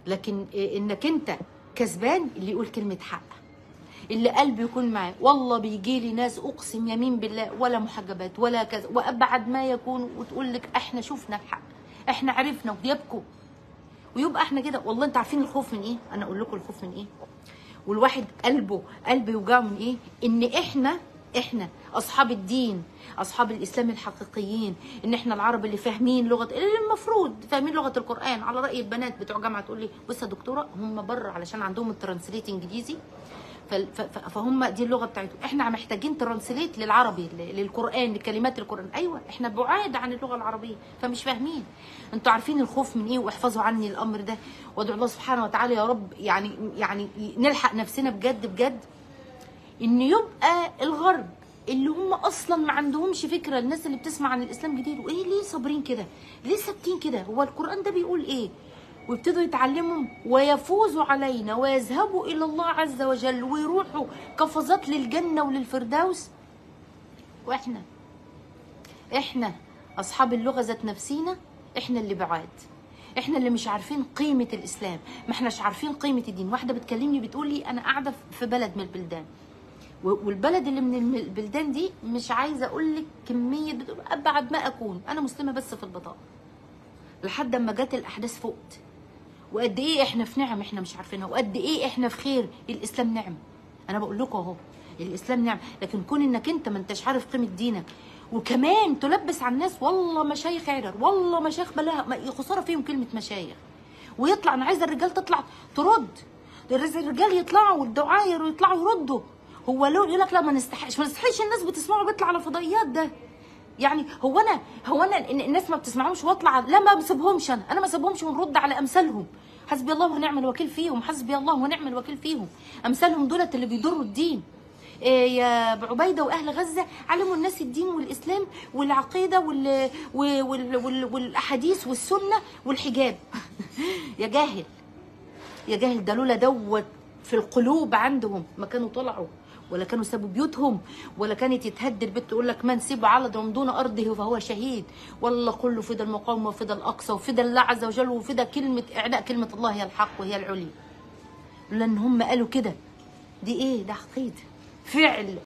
لكن إيه انك انت كسبان اللي يقول كلمه حق اللي قلبه يكون معاه والله بيجي لي ناس اقسم يمين بالله ولا محجبات ولا كذا وابعد ما يكون وتقول لك احنا شفنا الحق احنا عرفنا ويبكوا ويبقى احنا كده والله انتوا عارفين الخوف من ايه انا اقول لكم الخوف من ايه والواحد قلبه قلبه يوجعه من ايه ان احنا احنا اصحاب الدين اصحاب الاسلام الحقيقيين ان احنا العرب اللي فاهمين لغه اللي المفروض فاهمين لغه القران على راي البنات بتوع جامعه تقول لي بص يا دكتوره هم بره علشان عندهم الترانسليت انجليزي ف- ف- ف- فهم دي اللغه بتاعتهم احنا محتاجين ترانسليت للعربي ل- للقران لكلمات القران ايوه احنا بعاد عن اللغه العربيه فمش فاهمين انتوا عارفين الخوف من ايه واحفظوا عني الامر ده وادعو الله سبحانه وتعالى يا رب يعني يعني نلحق نفسنا بجد بجد ان يبقى الغرب اللي هم اصلا ما عندهمش فكره الناس اللي بتسمع عن الاسلام جديد وايه ليه صابرين كده ليه ساكتين كده هو القران ده بيقول ايه ويبتدوا يتعلموا ويفوزوا علينا ويذهبوا الى الله عز وجل ويروحوا كفزات للجنه وللفردوس واحنا احنا اصحاب اللغه ذات نفسينا احنا اللي بعاد احنا اللي مش عارفين قيمه الاسلام ما احناش عارفين قيمه الدين واحده بتكلمني بتقول لي انا قاعده في بلد من البلدان و- والبلد اللي من الم- البلدان دي مش عايزه اقول لك كميه بتقول ابعد ما اكون انا مسلمه بس في البطاقه لحد اما جت الاحداث فقت وقد ايه احنا في نعم احنا مش عارفينها وقد ايه احنا في خير الاسلام نعم انا بقول لكم اهو الاسلام نعم لكن كون انك انت ما انتش عارف قيمه دينك وكمان تلبس على الناس والله مشايخ عرر والله مشايخ بلاها ما- خساره فيهم كلمه مشايخ ويطلع انا عايزه الرجال تطلع ترد عايزة الرجال يطلعوا والدعاير يطلعوا يردوا هو لو يقول لك لا ما نستحقش ما نستحقش الناس بتسمعه بيطلع على فضائيات ده يعني هو انا هو انا إن الناس ما بتسمعهمش واطلع لا ما بسيبهمش انا انا ما بسيبهمش ونرد على امثالهم حسبي الله ونعم الوكيل فيهم حسبي الله ونعم الوكيل فيهم امثالهم دولت اللي بيضروا الدين إيه يا ابو عبيده واهل غزه علموا الناس الدين والاسلام والعقيده وال وال وال وال والاحاديث والسنه والحجاب يا جاهل يا جاهل ده لولا دوت في القلوب عندهم ما كانوا طلعوا ولا كانوا سابوا بيوتهم ولا كانت يتهد البيت تقول لك من سيب على دون ارضه فهو شهيد والله كله فدى المقاومه وفدى الاقصى وفدى الله عز وجل وفدى كلمه اعلاء كلمه الله هي الحق وهي العليا لان هم قالوا كده دي ايه ده عقيده فعل